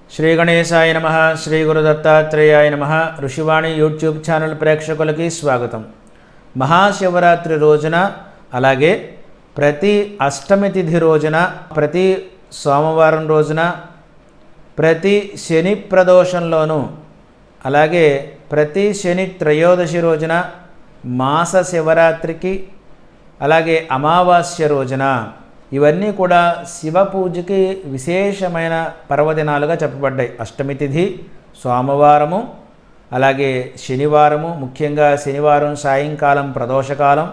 శ్రీ గణేశాయ నమ శ్రీ గురు దత్తాత్రేయాయ నమ ఋషివాణి యూట్యూబ్ ఛానల్ ప్రేక్షకులకి స్వాగతం మహాశివరాత్రి రోజున అలాగే ప్రతి అష్టమి తిథి రోజున ప్రతి సోమవారం రోజున ప్రతి శని ప్రదోషంలోనూ అలాగే ప్రతి శని త్రయోదశి రోజున మాస శివరాత్రికి అలాగే అమావాస్య రోజున ఇవన్నీ కూడా శివ పూజకి విశేషమైన పర్వదినాలుగా చెప్పబడ్డాయి అష్టమి తిథి సోమవారము అలాగే శనివారము ముఖ్యంగా శనివారం సాయంకాలం ప్రదోషకాలం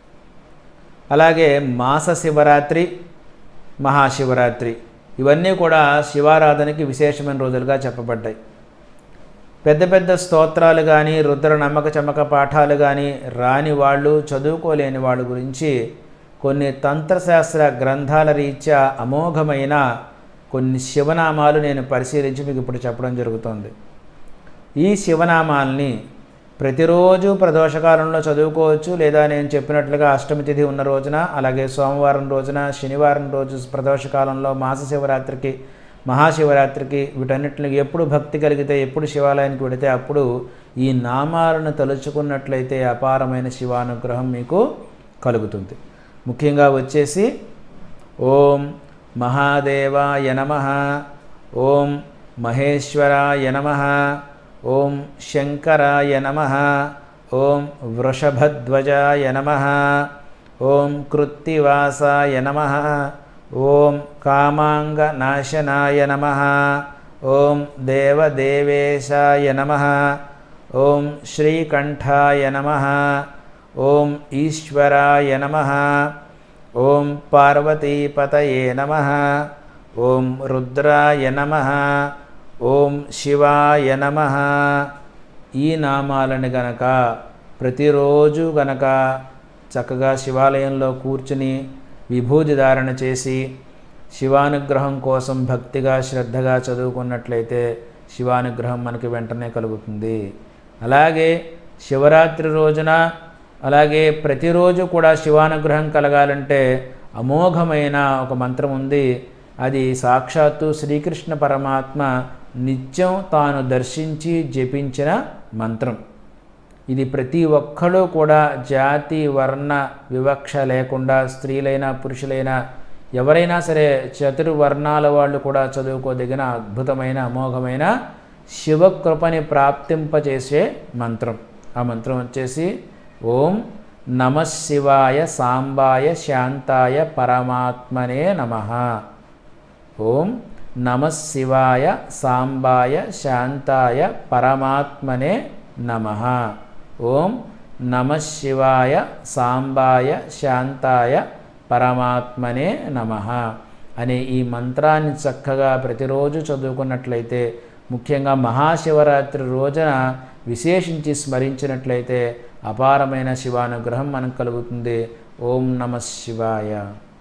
అలాగే మాస శివరాత్రి మహాశివరాత్రి ఇవన్నీ కూడా శివారాధనకి విశేషమైన రోజులుగా చెప్పబడ్డాయి పెద్ద పెద్ద స్తోత్రాలు కానీ రుద్ర నమ్మక చమ్మక పాఠాలు కానీ రాని వాళ్ళు చదువుకోలేని వాళ్ళ గురించి కొన్ని తంత్రశాస్త్ర గ్రంథాల రీత్యా అమోఘమైన కొన్ని శివనామాలు నేను పరిశీలించి మీకు ఇప్పుడు చెప్పడం జరుగుతుంది ఈ శివనామాల్ని ప్రతిరోజు ప్రదోషకాలంలో చదువుకోవచ్చు లేదా నేను చెప్పినట్లుగా అష్టమి తిథి ఉన్న రోజున అలాగే సోమవారం రోజున శనివారం రోజు ప్రదోషకాలంలో మాస శివరాత్రికి మహాశివరాత్రికి వీటన్నిటిని ఎప్పుడు భక్తి కలిగితే ఎప్పుడు శివాలయానికి వెళితే అప్పుడు ఈ నామాలను తలుచుకున్నట్లయితే అపారమైన శివానుగ్రహం మీకు కలుగుతుంది ముఖ్యంగా వచ్చేసి ఓం మహాదేవాయ నమ ఓం మహేశ్వరాయ నమ ఓం శంకరాయ నమ ఓం వృషభధ్వజాయ నమ ఓం కృత్తివాసాయ నమ ఓం కామాంగనాశనాయ నమ ఓం దేవదేవేశాయ నమ ఓం శ్రీకంఠాయ నమ ఓం ఈశ్వరాయ నమ ఓం పార్వతీపతయే నమ ఓం రుద్రాయ నమ ఓం శివాయ నమ ఈ నామాలను గనక ప్రతిరోజు గనక చక్కగా శివాలయంలో కూర్చుని విభూతి ధారణ చేసి శివానుగ్రహం కోసం భక్తిగా శ్రద్ధగా చదువుకున్నట్లయితే శివానుగ్రహం మనకి వెంటనే కలుగుతుంది అలాగే శివరాత్రి రోజున అలాగే ప్రతిరోజు కూడా శివానుగ్రహం కలగాలంటే అమోఘమైన ఒక మంత్రం ఉంది అది సాక్షాత్తు శ్రీకృష్ణ పరమాత్మ నిత్యం తాను దర్శించి జపించిన మంత్రం ఇది ప్రతి ఒక్కరూ కూడా జాతి వర్ణ వివక్ష లేకుండా స్త్రీలైనా పురుషులైనా ఎవరైనా సరే చతుర్వర్ణాల వాళ్ళు కూడా చదువుకోదగిన అద్భుతమైన అమోఘమైన శివకృపని ప్రాప్తింపచేసే మంత్రం ఆ మంత్రం వచ్చేసి ఓం నమ శివాయ సాంబాయ శాంతాయ పరమాత్మనే నమ ఓం నమ శివాయ సాంబాయ శాంతాయ పరమాత్మనే నమ ఓం నమ శివాయ సాంబాయ శాంతాయ పరమాత్మనే నమ అనే ఈ మంత్రాన్ని చక్కగా ప్రతిరోజు చదువుకున్నట్లయితే ముఖ్యంగా మహాశివరాత్రి రోజున విశేషించి స్మరించినట్లయితే అపారమైన శివానుగ్రహం మనకు కలుగుతుంది ఓం నమ శివాయ